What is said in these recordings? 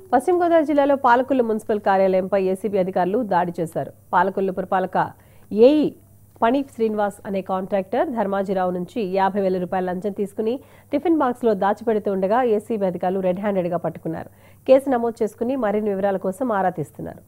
పశ్చిమ గోదావరి జిల్లాలో Palakollu municipal కార్యాలయంపై ACB అధికారులు దాడి చేశారు పాలకొల్లు పురపాలక ఏఈ పణి శ్రీనివాస్ అనే కాంట్రాక్టర్ ధర్మాజీరావు నుంచి యాభై వేల రూపాయల లంచం తీసుకుని టిఫిన్ బాక్స్ లో దాచిపెడుతూ ఉండగా ఏసీబీ అధికారులు రెడ్ హ్యాండెడ్ గా పట్టుకున్నారు కేసు నమోదు చేసుకుని మరిన్ని వివరాల కోసం ఆరా తీస్తున్నారు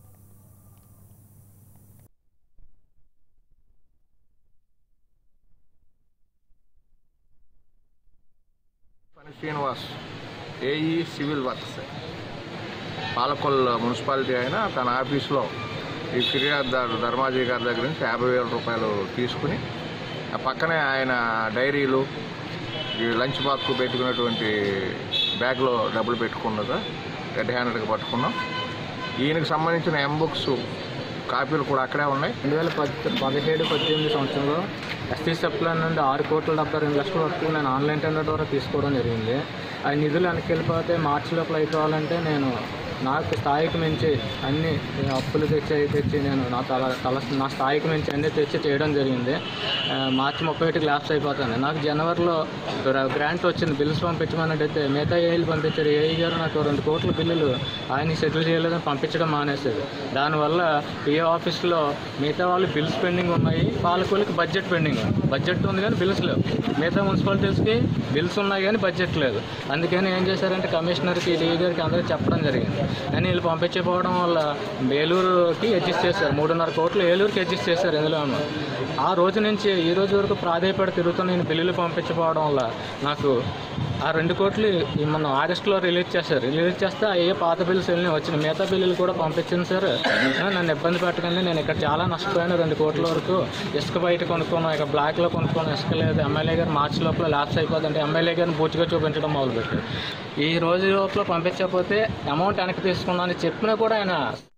పని Srinivas AE civil works Palakol municipality అయినా తన ఆఫీస్లో ఈ ఫిర్యాదుదారు ధర్మాజీ గారి దగ్గర నుంచి యాభై వేల రూపాయలు తీసుకుని ఆ పక్కనే ఆయన డైరీలు ఈ లంచ్ బాక్స్ పెట్టుకున్నటువంటి బ్యాగ్లో డబ్బులు పెట్టుకున్నదా రెడ్ హ్యాండెడ్గా పట్టుకున్నాం ఈయనకు సంబంధించిన ఎం బుక్స్ కాపీలు కూడా అక్కడే ఉన్నాయి రెండు వేల పద్ పదిహేడు పద్దెనిమిది సంవత్సరంలో ఎస్టీ సప్లై నుండి ఆరు కోట్ల డెబ్బై రెండు లక్షల వరకు నేను ఆన్లైన్ టెండర్ ద్వారా తీసుకోవడం జరిగింది ఆ నిధులు వెనక్కి వెళ్ళిపోతే మార్చి లోపల అయిపోవాలంటే నేను నాకు స్థాయికి మించి అన్ని అప్పులు తెచ్చి అవి తెచ్చి నేను నా తల తల నా స్థాయికి మించి అన్ని తెచ్చి చేయడం జరిగింది ఆ, మార్చి ముప్పై ఒకటికి ల్యాప్స్ అయిపోతాను నాకు జనవరిలో గ్రా- గ్రాంట్ వచ్చింది బిల్స్ పంపించమన్నట్టయితే మిగతా ఏఈలు పంపించారు ఏఈ గారు నాకు రెండు కోట్ల బిల్లులు ఆయన సెటిల్ చేయలేదని పంపించడం మానేశారు దానివల్ల ఏ ఆఫీస్లో మిగతా వాళ్ళు బిల్స్ పెండింగ్ ఉన్నాయి పాలకొల్లికి బడ్జెట్ పెండింగ్ బడ్జెట్ ఉంది కానీ బిల్స్ లేవు మిగతా మున్సిపాలిటీస్కి బిల్స్ ఉన్నాయి కానీ బడ్జెట్ లేదు అందుకని ఏం చేశారంటే కమిషనర్కి డిఈ గారికి అందరికీ చెప్పడం జరిగింది కానీ వీళ్ళు పంపించకపోవడం వల్ల ఏలూరుకి అడ్జస్ట్ చేశారు మూడున్నర కోట్లు ఏలూరుకి అడ్జస్ట్ చేశారు ఇందులో ఆ రోజు నుంచి ఈ రోజు వరకు ప్రాధాయపడి తిరుగుతున్న నేను బిల్లులు పంపించకపోవడం వల్ల నాకు ఆ రెండు కోట్లు ఈ మొన్న ఆగస్టులో రిలీజ్ చేశారు రిలీజ్ చేస్తే ఆ ఏ పాత బిల్స్ వెళ్ళి వచ్చిన మిగతా బిల్లులు కూడా పంపించింది సార్ ఆ, నన్ను ఇబ్బంది పెట్టకండి నేను ఇక్కడ చాలా నష్టపోయాను రెండు కోట్ల వరకు ఇసుక బయట కొనుక్కున్నాను ఇక్కడ బ్లాక్లో కొనుక్కున్నాను ఇసుక లేదు ఎమ్మెల్యే గారు మార్చి లోపల ల్యాప్స్ అయిపోతుంటే ఎమ్మెల్యే గారిని బూచిగా చూపించడం మొదలుపెట్టారు ఈ రోజు లోపల పంపించకపోతే అమౌంట్ వెనక్కి తీసుకున్నాను చెప్పినా కూడా ఆయన